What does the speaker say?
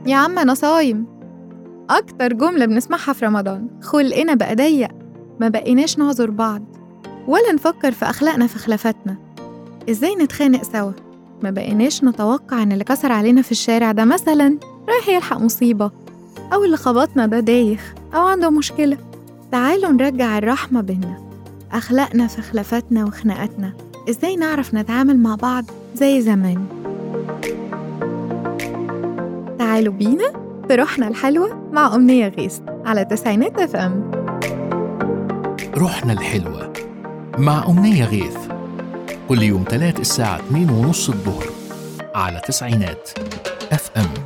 يا عم أنا صايم أكتر جملة بنسمعها في رمضان خلقنا بقى ضيق ما بقيناش نعذر بعض ولا نفكر في أخلاقنا في خلافاتنا إزاي نتخانق سوا ما بقيناش نتوقع إن اللي كسر علينا في الشارع ده مثلا رايح يلحق مصيبة أو اللي خبطنا ده دايخ أو عنده مشكلة تعالوا نرجع الرحمة بينا أخلاقنا في خلافاتنا وخناقاتنا إزاي نعرف نتعامل مع بعض زي زمان تعالوا بينا في روحنا الحلوة مع أمنية غيث على تسعينات اف ام روحنا الحلوة مع أمنية غيث كل يوم تلات الساعة 2 ونص الظهر على تسعينات اف ام